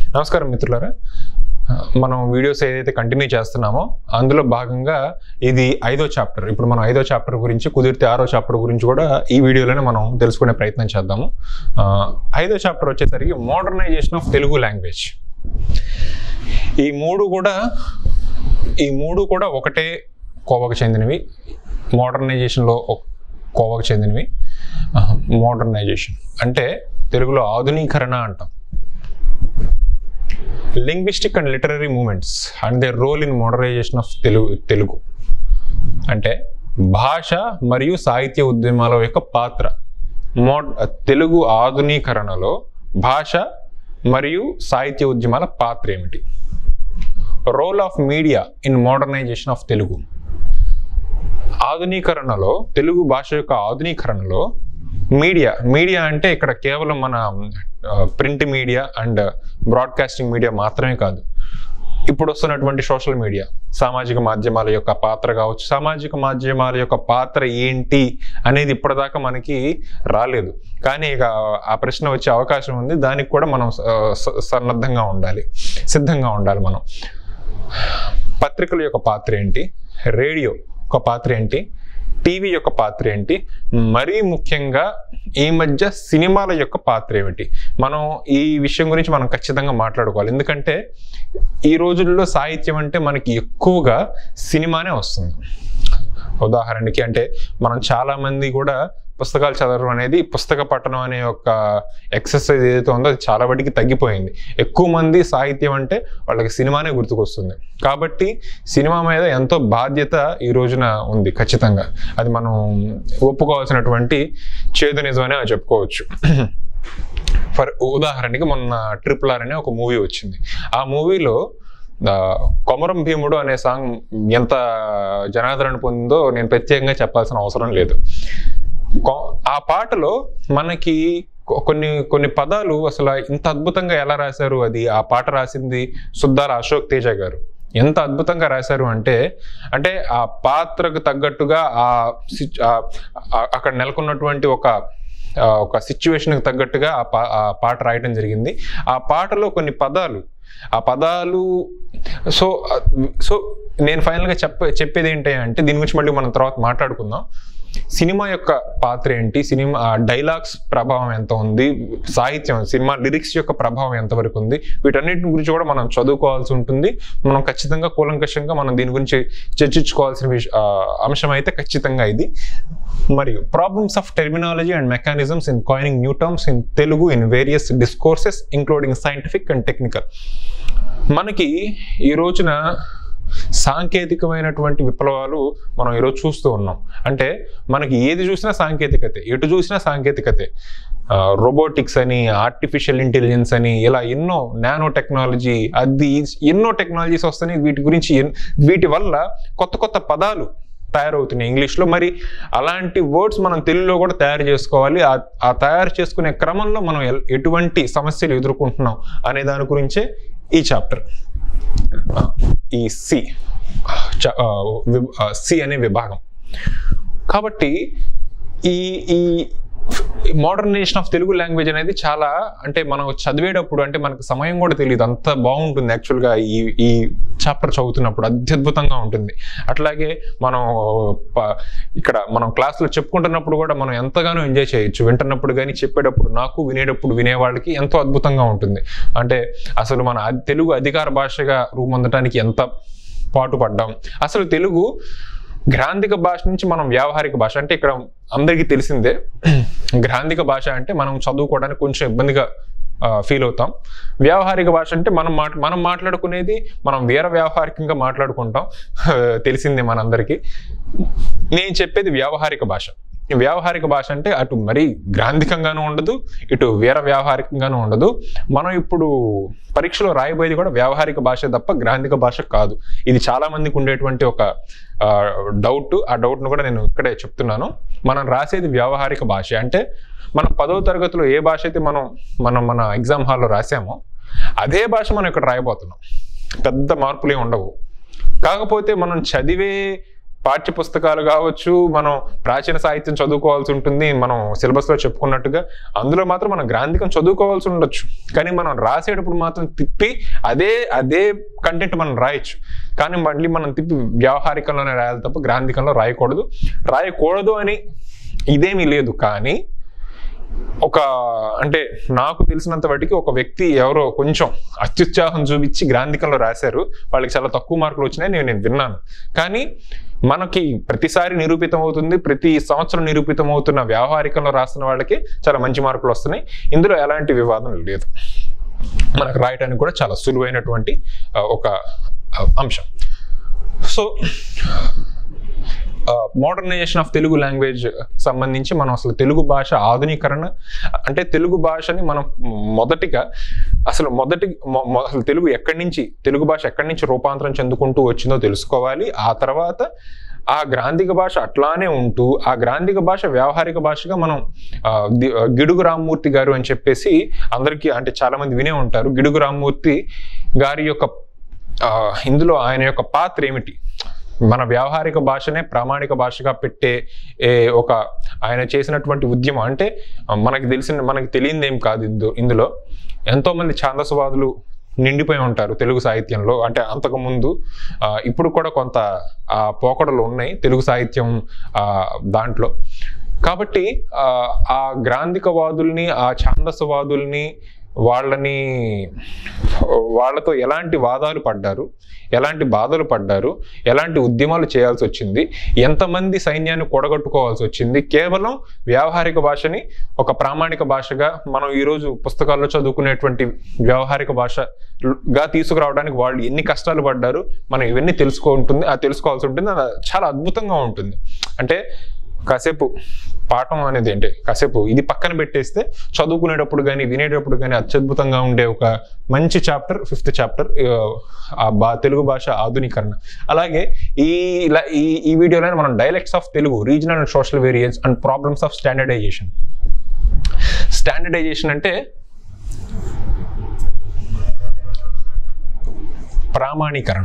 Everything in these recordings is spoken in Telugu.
నమస్కారం మిత్రులారా మనం వీడియోస్ ఏదైతే కంటిన్యూ చేస్తున్నామో అందులో భాగంగా ఇది ఐదో చాప్టర్ ఇప్పుడు మనం ఐదో చాప్టర్ గురించి కుదిరితే ఆరో చాప్టర్ గురించి కూడా ఈ వీడియోలోనే మనం తెలుసుకునే ప్రయత్నం చేద్దాము ఆ, ఐదో చాప్టర్ వచ్చేసరికి మోడర్నైజేషన్ ఆఫ్ తెలుగు లాంగ్వేజ్ ఈ మూడు కూడా ఈ మూడు కూడా ఒకటే కోవకు చెందినవి మోడర్నైజేషన్లో ఒక కోవకు చెందినవి మోడర్నైజేషన్ అంటే తెలుగులో ఆధునీకరణ అంటాం linguistic and literary movements and their role in modernisation of Telugu Telugu అంటే భాష మరియు సాహిత్య ఉద్యమాల యొక్క పాత్ర మోడ్ తెలుగు ఆధునీకరణలో భాష మరియు సాహిత్య ఉద్యమాల పాత్ర ఏమిటి role of media in modernisation of Telugu ఆధునీకరణలో తెలుగు భాష యొక్క ఆధునీకరణలో మీడియా మీడియా అంటే ఇక్కడ కేవలం మన print media and broadcasting media మాత్రమే కాదు ఇప్పుడు వస్తున్నటువంటి సోషల్ మీడియా సామాజిక మాధ్యమాల యొక్క పాత్ర కావచ్చు సామాజిక మాధ్యమాల యొక్క పాత్ర ఏంటి అనేది ఇప్పటిదాకా మనకి రాలేదు కానీ ఇక ఆ ప్రశ్న వచ్చే అవకాశం ఉంది దానికి కూడా మనం ఆ, స- సన్నద్ధంగా ఉండాలి సిద్ధంగా ఉండాలి మనం పత్రికల యొక్క పాత్ర ఏంటి రేడియో యొక్క పాత్ర ఏంటి టీవీ యొక్క పాత్ర ఏంటి మరీ ముఖ్యంగా ఈ మధ్య సినిమాల యొక్క పాత్ర ఏమిటి మనం ఈ విషయం గురించి మనం ఖచ్చితంగా మాట్లాడుకోవాలి ఎందుకంటే ఈ రోజుల్లో సాహిత్యం అంటే మనకి ఎక్కువగా సినిమానే వస్తుంది ఉదాహరణకి అంటే మనం చాలా మంది కూడా పుస్తకాలు చదవడం అనేది పుస్తక పఠనం అనే ఒక ఎక్సర్సైజ్ ఏదైతే ఉందో అది చాలా వాటికి తగ్గిపోయింది ఎక్కువ మంది సాహిత్యం అంటే వాళ్ళకి సినిమానే గుర్తుకొస్తుంది కాబట్టి సినిమా మీద ఎంతో బాధ్యత ఈ రోజున ఉంది ఖచ్చితంగా అది మనం ఒప్పుకోవాల్సినటువంటి చేదు నిజమనే చెప్పుకోవచ్చు ఫర్ ఉదాహరణకి మొన్న ట్రిపుల్ ఆర్ అనే ఒక మూవీ వచ్చింది ఆ మూవీలో ఆ, కొమరం భీముడు అనే సాంగ్ ఎంత జనాదరణ పొందిందో నేను ప్రత్యేకంగా చెప్పాల్సిన అవసరం లేదు కొ- ఆ పాటలో మనకి కొ- కొన్ని కొన్ని పదాలు అసలు ఇంత అద్భుతంగా ఎలా రాశారు అది ఆ పాట రాసింది సుద్దాల అశోక్ తేజ గారు ఎంత అద్భుతంగా రాశారు అంటే అంటే ఆ పాత్రకు తగ్గట్టుగా ఆ సిచ్- ఆ- ఆ- అక్కడ నెలకొన్నటువంటి ఒక ఆ, ఒక సిచ్యువేషన్కి తగ్గట్టుగా ఆ పా ఆ పాట రాయటం జరిగింది ఆ పాటలో కొన్ని పదాలు ఆ పదాలు సో సో నేను ఫైనల్గా చెప్ప చెప్పేది ఏంటి అంటే దీని గురించి మళ్ళీ మనం తర్వాత మాట్లాడుకుందాం సినిమా యొక్క పాత్ర ఏంటి సినిమా డైలాగ్స్ ప్రభావం ఎంత ఉంది సాహిత్యం సినిమా లిరిక్స్ యొక్క ప్రభావం ఎంతవరకు ఉంది వీటన్నిటి గురించి కూడా మనం చదువుకోవాల్సి ఉంటుంది మనం ఖచ్చితంగా కూలంకషంగా మనం దీని గురించి చర్చించుకోవాల్సిన విష- ఆ, అంశం అయితే ఖచ్చితంగా ఇది మరియు problems of terminology and mechanisms in coining new terms in Telugu in various discourses including scientific and technical మనకి ఈ రోజున సాంకేతికమైనటువంటి విప్లవాలు మనం ఈరోజు చూస్తూ ఉన్నాం అంటే మనకి ఏది చూసినా సాంకేతికతే ఎటు చూసినా సాంకేతికతే రోబోటిక్స్ అని ఆర్టిఫిషియల్ ఇంటెలిజెన్స్ అని ఇలా ఎన్నో నానో టెక్నాలజీ అది ఎన్నో టెక్నాలజీస్ వస్తున్నాయి వీటి గురించి ఎన్- వీటి వల్ల కొత్త కొత్త పదాలు తయారవుతున్నాయి ఇంగ్లీష్లో మరి అలాంటి వర్డ్స్ మనం తెలుగులో కూడా తయారు చేసుకోవాలి ఆ- ఆ తయారు చేసుకునే క్రమంలో మనం ఎల్- ఎటువంటి సమస్యలు ఎదుర్కొంటున్నాం అనే దాని గురించే ఈ చాప్టర్ ఈ సి చ- ఆ, వి- ఆ, సి అనే విభాగం కాబట్టి ఈ ఈ మోడర్నైజేషన్ ఆఫ్ తెలుగు లాంగ్వేజ్ అనేది చాలా అంటే మనం చదివేటప్పుడు అంటే మనకు సమయం కూడా తెలియదు అంత బాగుంటుంది యాక్చువల్గా ఈ ఈ చాప్టర్ చదువుతున్నప్పుడు అత్యద్భుతంగా ఉంటుంది అట్లాగే మనం ప- ఇక్కడ మనం క్లాస్లో చెప్పుకుంటున్నప్పుడు కూడా మనం ఎంతగానో ఎంజాయ్ చేయొచ్చు వింటున్నప్పుడు కానీ చెప్పేటప్పుడు నాకు వినేటప్పుడు వినేవాళ్ళకి ఎంతో అద్భుతంగా ఉంటుంది అంటే అసలు మన అ- తెలుగు అధికార భాషగా రూపొందడానికి ఎంత పాటుపడ్డాం అసలు తెలుగు గ్రాంధిక భాష నుంచి మనం వ్యావహారిక భాష అంటే ఇక్కడ అందరికీ తెలిసిందే గ్రాంధిక భాష అంటే మనం చదువుకోవడానికి కొంచెం ఇబ్బందిగా ఫీల్ అవుతాం వ్యావహారిక భాష అంటే మనం మాట్ మనం మాట్లాడుకునేది మనం వీర వ్యావహారికంగా మాట్లాడుకుంటాం తెలిసిందే మనందరికీ నేను చెప్పేది వ్యావహారిక భాష ఈ వ్యావహారిక భాష అంటే అటు మరీ గ్రాంధికంగానూ ఉండదు ఇటు వీర వ్యావహారికంగానూ ఉండదు మనం ఇప్పుడు పరీక్షలో రాయబోయేది కూడా వ్యావహారిక భాష తప్ప గ్రాంధిక భాష కాదు ఇది చాలా మందికి ఉండేటువంటి ఒక డౌట్ ఆ డౌట్ను కూడా నేను ఇక్కడే చెప్తున్నాను మనం రాసేది వ్యావహారిక భాష అంటే మనం పదో తరగతిలో ఏ భాష అయితే మనం మనం మన ఎగ్జామ్ హాల్లో రాసామో అదే భాష మనం ఇక్కడ రాయబోతున్నాం పెద్ద మార్పులే ఉండవు కాకపోతే మనం చదివే పాఠ్య పుస్తకాలు కావచ్చు మనం ప్రాచీన సాహిత్యం చదువుకోవాల్సి ఉంటుంది మనం సిలబస్లో చెప్పుకున్నట్టుగా అందులో మాత్రం మనం గ్రాంధికం చదువుకోవాల్సి ఉండొచ్చు కానీ మనం రాసేటప్పుడు మాత్రం తిప్పి అదే అదే కంటెంట్ మనం రాయొచ్చు కానీ మళ్ళీ మనం తిప్పి వ్యవహారికంలోనే రాయాలి తప్ప గ్రాంధికంలో రాయకూడదు రాయకూడదు అని ఇదేమీ లేదు కానీ ఒక అంటే నాకు తెలిసినంత వాటికి ఒక వ్యక్తి ఎవరో కొంచెం అత్యుత్సాహం చూపించి గ్రాంధికంలో రాశారు వాళ్ళకి చాలా తక్కువ మార్కులు వచ్చినాయి నేను నేను విన్నాను కానీ మనకి ప్రతిసారి నిరూపితం అవుతుంది ప్రతి సంవత్సరం నిరూపితం అవుతున్న వ్యవహారికంలో రాసిన వాళ్ళకి చాలా మంచి మార్కులు వస్తున్నాయి ఇందులో ఎలాంటి వివాదం లేదు మనకు రాయడానికి కూడా చాలా సులువైనటువంటి ఆ, ఒక ఆ, అంశం so modernisation of Telugu language సంబంధించి మనం అసలు తెలుగు భాష ఆధునీకరణ అంటే తెలుగు భాషని మనం మొదటిగా అసలు మొదటి మొ- మొ- అసలు తెలుగు ఎక్కడి నుంచి తెలుగు భాష ఎక్కడి నుంచి రూపాంతరం చెందుకుంటూ వచ్చిందో తెలుసుకోవాలి ఆ తర్వాత ఆ గ్రాంధిక భాష అట్లానే ఉంటూ ఆ గ్రాంధిక భాష వ్యావహారిక భాషగా మనం ఆ, ది- ఆ, గిడుగు రామ్మూర్తి గారు అని చెప్పేసి అందరికీ అంటే చాలా మంది వినే ఉంటారు గిడుగు రామ్మూర్తి గారి యొక్క ఆ, ఇందులో ఆయన యొక్క పాత్ర ఏమిటి మన వ్యావహారిక భాషనే ప్రామాణిక భాషగా పెట్టే ఏ, ఒక ఆయన చేసినటువంటి ఉద్యమం అంటే ఆ, మనకి తెలిసిన మనకి తెలియంది ఏం కాదు ఇందు ఇందులో ఎంతో మంది ఛాందసవాదులు నిండిపోయి ఉంటారు తెలుగు సాహిత్యంలో అంటే అంతకు ముందు ఆ, ఇప్పుడు కూడా కొంత ఆ పోకడలు ఉన్నాయి తెలుగు సాహిత్యం ఆ, దాంట్లో కాబట్టి ఆ, ఆ గ్రాంధికవాదుల్ని ఆ ఛాందసవాదుల్ని వాళ్ళని వాళ్ళతో ఎలాంటి వాదాలు పడ్డారు ఎలాంటి బాధలు పడ్డారు ఎలాంటి ఉద్యమాలు చేయాల్సి వచ్చింది ఎంతమంది సైన్యాన్ని కూడగట్టుకోవాల్సి వచ్చింది కేవలం వ్యావహారిక భాషని ఒక ప్రామాణిక భాషగా మనం ఈరోజు పుస్తకాల్లో చదువుకునేటువంటి వ్యావహారిక భాషగా తీసుకురావడానికి వాళ్ళు ఎన్ని కష్టాలు పడ్డారు మనం ఇవన్నీ తెలుసుకో ఉంటుంది ఆ తెలుసుకోవాల్సి ఉంటుంది అది చాలా అద్భుతంగా ఉంటుంది అంటే కాసేపు పాఠం అనేది ఏంటి కాసేపు ఇది పక్కన పెట్టేస్తే చదువుకునేటప్పుడు కానీ వినేటప్పుడు కానీ అత్యద్భుతంగా ఉండే ఒక మంచి చాప్టర్ ఫిఫ్త్ చాప్టర్ ఆ బా తెలుగు భాష ఆధునీకరణ అలాగే ఈ ఇలా ఈ ఈ వీడియోలో మనం dialects of Telugu regional and social variance and problems of standardisation standardisation అంటే ప్రామాణీకరణ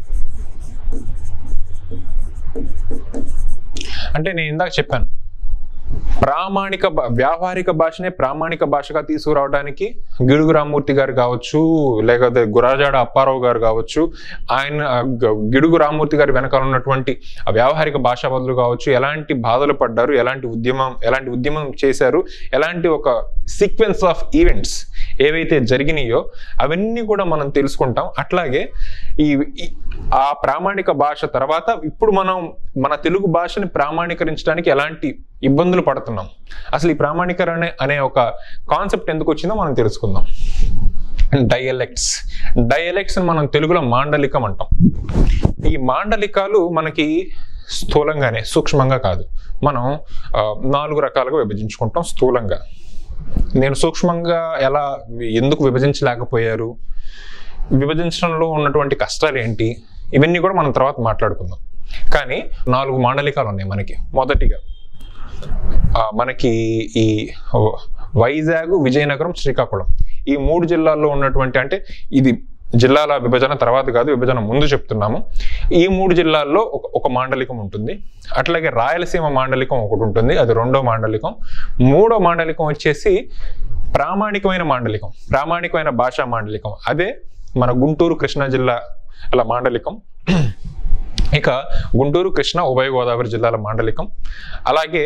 అంటే నేను ఇందాక చెప్పాను ప్రామాణిక భా- వ్యావహారిక భాషనే ప్రామాణిక భాషగా తీసుకురావడానికి గిడుగు రామ్మూర్తి గారు కావచ్చు లేకపోతే గురాజాడ అప్పారావు గారు కావచ్చు ఆయన ఆ, గ- గిడుగు రామ్మూర్తి గారి వెనకాల ఉన్నటువంటి ఆ వ్యావహారిక భాషావాదులు కావచ్చు ఎలాంటి బాధలు పడ్డారు ఎలాంటి ఉద్యమం ఎలాంటి ఉద్యమం చేశారు ఎలాంటి ఒక సీక్వెన్స్ ఆఫ్ ఈవెంట్స్ ఏవైతే జరిగినాయో అవన్నీ కూడా మనం తెలుసుకుంటాం అట్లాగే ఈ ఈ- ఆ ప్రామాణిక భాష తర్వాత ఇప్పుడు మనం మన తెలుగు భాషని ప్రామాణీకరించడానికి ఎలాంటి ఇబ్బందులు పడుతున్నాం అసలు ఈ ప్రామాణీకరణ అనే ఒక కాన్సెప్ట్ ఎందుకు వచ్చిందో మనం తెలుసుకుందాం డయలెక్ట్స్ డయలెక్ట్స్ మనం తెలుగులో మాండలికం అంటాం ఈ మాండలికాలు మనకి స్థూలంగానే సూక్ష్మంగా కాదు మనం ఆ, నాలుగు రకాలుగా విభజించుకుంటాం స్థూలంగా నేను సూక్ష్మంగా ఎలా ఎందుకు విభజించలేకపోయారు విభజించడంలో ఉన్నటువంటి కష్టాలు ఏంటి ఇవన్నీ కూడా మనం తర్వాత మాట్లాడుకుందాం కానీ నాలుగు మాండలికాలు ఉన్నాయి మనకి మొదటిగా ఆ, మనకి ఈ వైజాగ్ విజయనగరం శ్రీకాకుళం ఈ మూడు జిల్లాల్లో ఉన్నటువంటి అంటే ఇది జిల్లాల విభజన తర్వాత కాదు విభజన ముందు చెప్తున్నాము ఈ మూడు జిల్లాల్లో ఒక ఒక మాండలికం ఉంటుంది అట్లాగే రాయలసీమ మాండలికం ఒకటి ఉంటుంది అది రెండో మాండలికం మూడో మాండలికం వచ్చేసి ప్రామాణికమైన మాండలికం ప్రామాణికమైన భాషా మాండలికం అదే మన గుంటూరు కృష్ణా జిల్లా అలా మాండలికం ఇక గుంటూరు కృష్ణ ఉభయ గోదావరి జిల్లాల మాండలికం అలాగే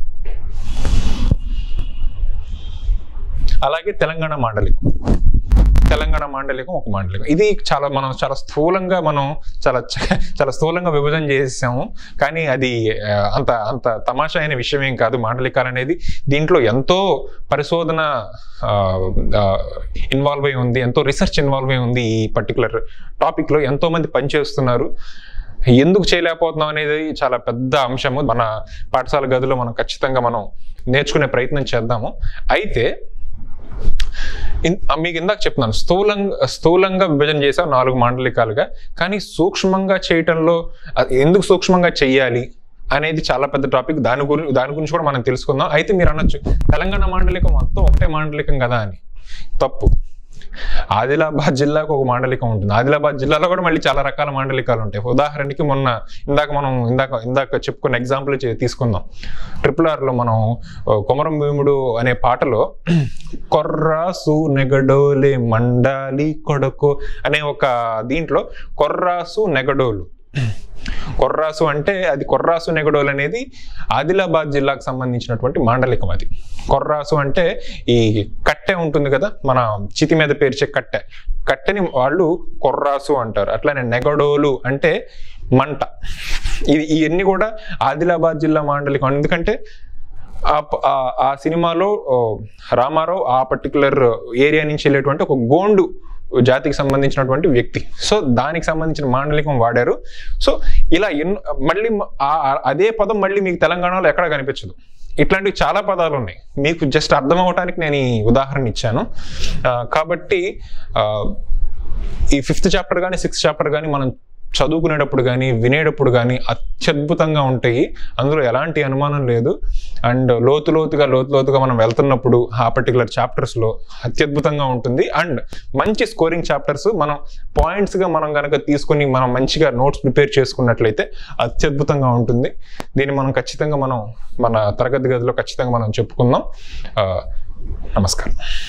అలాగే తెలంగాణ మాండలికం తెలంగాణ మాండలికం ఒక మాండలికం ఇది చాలా మనం చాలా స్థూలంగా మనం చాలా చ- చాలా స్థూలంగా విభజన చేసాము కానీ అది ఆ, అంత అంత తమాషా అయిన విషయం ఏం కాదు మాండలికాలు అనేది దీంట్లో ఎంతో పరిశోధన ఇన్వాల్వ్ అయి ఉంది ఎంతో రీసెర్చ్ ఇన్వాల్వ్ అయి ఉంది ఈ పర్టికులర్ టాపిక్లో ఎంతో మంది పనిచేస్తున్నారు ఎందుకు చేయలేకపోతున్నాం అనేది చాలా పెద్ద అంశము మన పాఠశాల గదిలో మనం ఖచ్చితంగా మనం నేర్చుకునే ప్రయత్నం చేద్దాము అయితే ఇన్- ఆ మీకు ఇందాక చెప్తున్నాను స్థూలంగా స్థూలంగా విభజన చేసాం నాలుగు మాండలికాలుగా కానీ సూక్ష్మంగా చేయటంలో అది ఎందుకు సూక్ష్మంగా చెయ్యాలి అనేది చాలా పెద్ద టాపిక్ దాని గురించి దాని గురించి కూడా మనం తెలుసుకుందాం అయితే మీరు అనొచ్చు తెలంగాణ మాండలికం మొత్తం ఒకటే మాండలికం కదా అని తప్పు ఆదిలాబాద్ జిల్లాకు ఒక మాండలికం ఉంటుంది ఆదిలాబాద్ జిల్లాలో కూడా మళ్ళీ చాలా రకాల మాండలికాలు ఉంటాయి ఉదాహరణకి మొన్న ఇందాక మనం ఇందాక ఇందాక చెప్పుకున్న ఎగ్జాంపుల్ తీసుకుందాం ట్రిపుల్ ఆర్లో మనం ఆ, కొమరం భీముడు అనే పాటలో కొర్రాసు నెగడోలే మండాలి కొడకు అనే ఒక దీంట్లో కొర్రాసు నెగడోలు కొర్రాసు అంటే అది కొర్రాసు నెగడోలు అనేది ఆదిలాబాద్ జిల్లాకు సంబంధించినటువంటి మాండలికం అది కొర్రాసు అంటే ఈ కట్టె ఉంటుంది కదా మన చితి మీద పేర్చే కట్టె కట్టెని వాళ్ళు కొర్రాసు అంటారు అట్లానే నెగడోలు అంటే మంట ఇది ఇవన్నీ కూడా ఆదిలాబాద్ జిల్లా మాండలికం ఎందుకంటే ఆ ప- ఆ- ఆ సినిమాలో ఓ, రామారావు ఆ పర్టికులర్ ఏరియా నుంచి వెళ్ళేటువంటి ఒక గోండు జాతికి సంబంధించినటువంటి వ్యక్తి సో దానికి సంబంధించిన మాండలికం వాడారు సో ఇలా ఎన్నో మళ్ళీ మ- ఆ- ఆ- అదే పదం మళ్ళీ మీకు తెలంగాణలో ఎక్కడ కనిపించదు ఇట్లాంటివి చాలా పదాలు ఉన్నాయి మీకు జస్ట్ అర్థం అవడానికి నేను ఈ ఉదాహరణ ఇచ్చాను ఆ, కాబట్టి ఆ, ఈ ఫిఫ్త్ చాప్టర్ కానీ సిక్స్త్ చాప్టర్ కానీ మనం చదువుకునేటప్పుడు కానీ వినేటప్పుడు కానీ అత్యద్భుతంగా ఉంటాయి అందులో ఎలాంటి అనుమానం లేదు అండ్ లోతు లోతుగా లోతు లోతుగా మనం వెళ్తున్నప్పుడు ఆ పర్టికులర్ చాప్టర్స్లో అత్యద్భుతంగా ఉంటుంది అండ్ మంచి స్కోరింగ్ చాప్టర్స్ మనం పాయింట్స్గా మనం కనుక తీసుకుని మనం మంచిగా నోట్స్ ప్రిపేర్ చేసుకున్నట్లయితే అత్యద్భుతంగా ఉంటుంది దీన్ని మనం ఖచ్చితంగా మనం మన తరగతి గదిలో ఖచ్చితంగా మనం చెప్పుకుందాం ఆ, నమస్కారం